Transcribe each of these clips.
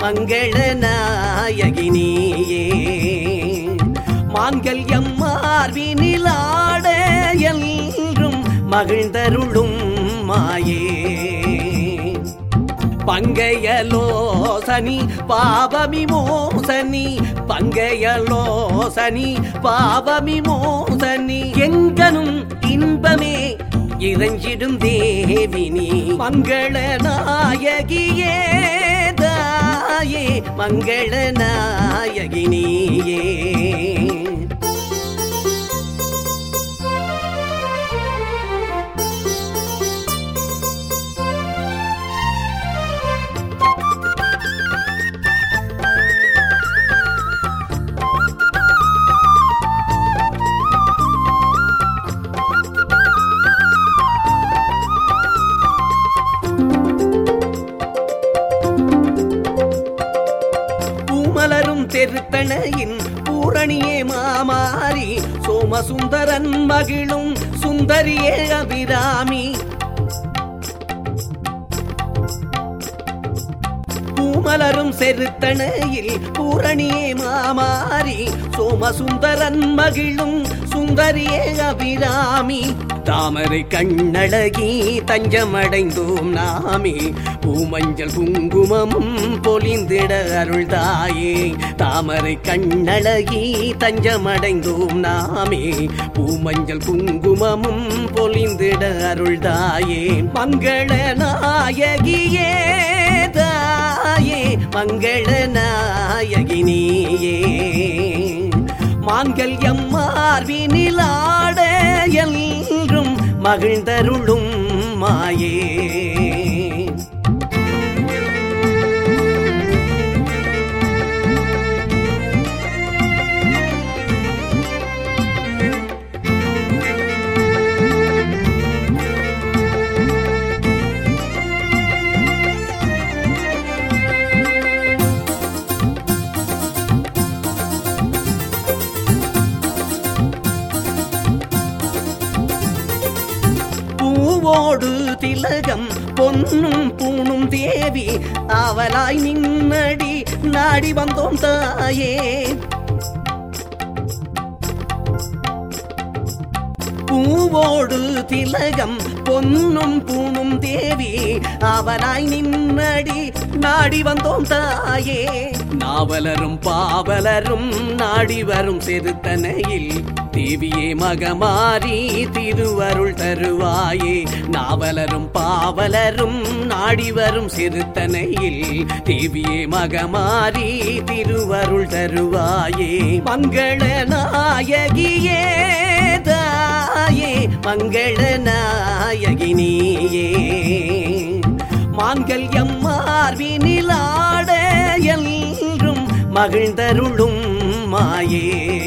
மங்கள நாயகினியே மான்கல்யம் மார்பினிலாட என்றும் மகிழ்ந்தருளும் மாயே பங்கையலோசனி பாவமிமோசனி பங்கையலோசனி பாவமிமோசனி எங்கனும் இன்பமே இறைஞ்சிடும் தேவினி மங்கள நாயகியே தாயே மங்கள நாயகினியே பூமலரும் தெருத்தணையின் பூரணியே மாமாரி சோமசுந்தரன் மகிழும் சுந்தரியே அபிராமி பூமலரும் செருத்தணையில் பூரணியே மாமாரி சோமசுந்தரன் மகிழும் சுந்தரியே அபிராமி தாமரை கண்ணழகி தஞ்சமடைந்தோம் நாமே பூமஞ்சள் குங்குமமும் பொலிந்திட அருள்தாயே தாமரை கண்ணழகி தஞ்சமடைந்தோம் நாமே பூமஞ்சள் குங்குமமும் பொலிந்திட அருள்தாயே மங்கள நாயகியே தாயே மங்கள நாயகினியே மான்கல்யம் மார்பினிலாட என்றும் மகிழ்ந்தருளும் மாயே பூவோடு திலகம் பொன்னும் பூணும் தேவி அவலாய் நின்னடி நாடி வந்தோம் தாயே பூவோடு திலகம் பொன்னும் பூணும் தேவி அவனாய் நின்னடி நாடி வந்தோம் தாயே நாவலரும் பாவலரும் நாடி வரும் செருத்தனையில் தேவியே மகமாரி திருவருள் தருவாயே நாவலரும் பாவலரும் நாடி வரும் சிறுத்தனையில் தேவியே மகமாரி திருவருள் தருவாயே மங்கள நாயகியே தாயே மங்கள நாயகினியே மான்கல்யம் மார்பினிலாட என்றும் மகிழ்ந்தருளும் மாயே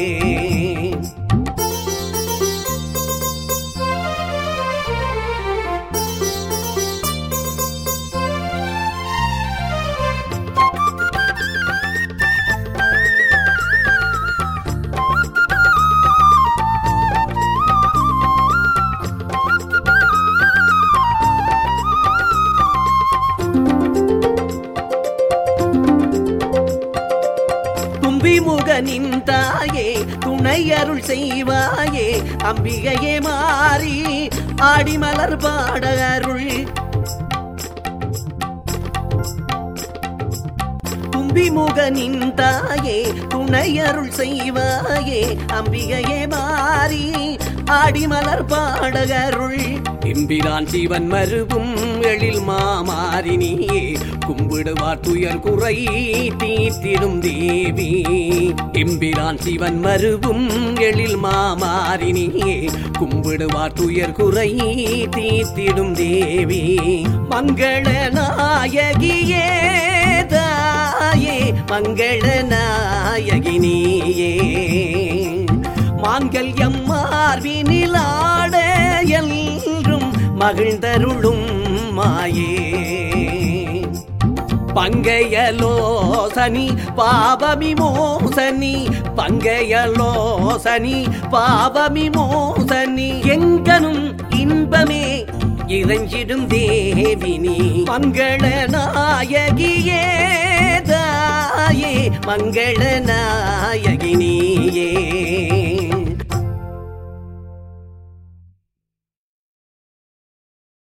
தும்பிமுகனின் தாயே துணை அருள் செய்வாயே அம்பிகையே மாறி ஆடிமலர் பாட அருள் தும்பிமுகனின் தாயே துணை அருள் செய்வாயே அம்பிகையே மாறி ஆடிமலர் பாட அருள் எம்பிரான் சிவன் மருவும் எழில் மாமாரினியே கும்பிடுவார் துயர் குறை தீர்த்திடும் தேவி எம்பிரான் சிவன் மருவும் எழில் மாமாரினியே கும்பிடுவார் துயர் குறை தீர்த்திடும் தேவி மங்கள நாயகியே தாயே மங்கள நாயகினியே மான்கல்யம் மார்பினிலாட என்றும் மகிழ்ந்தருளும் மாயே பங்கையலோசனி பாவமிமோசனி பங்கையலோசனி பாவமிமோசனி எங்கனும் இன்பமே இறைஞ்சிடும் தேவினி மங்கள நாயகியே தா மங்கள நாயகி நீயே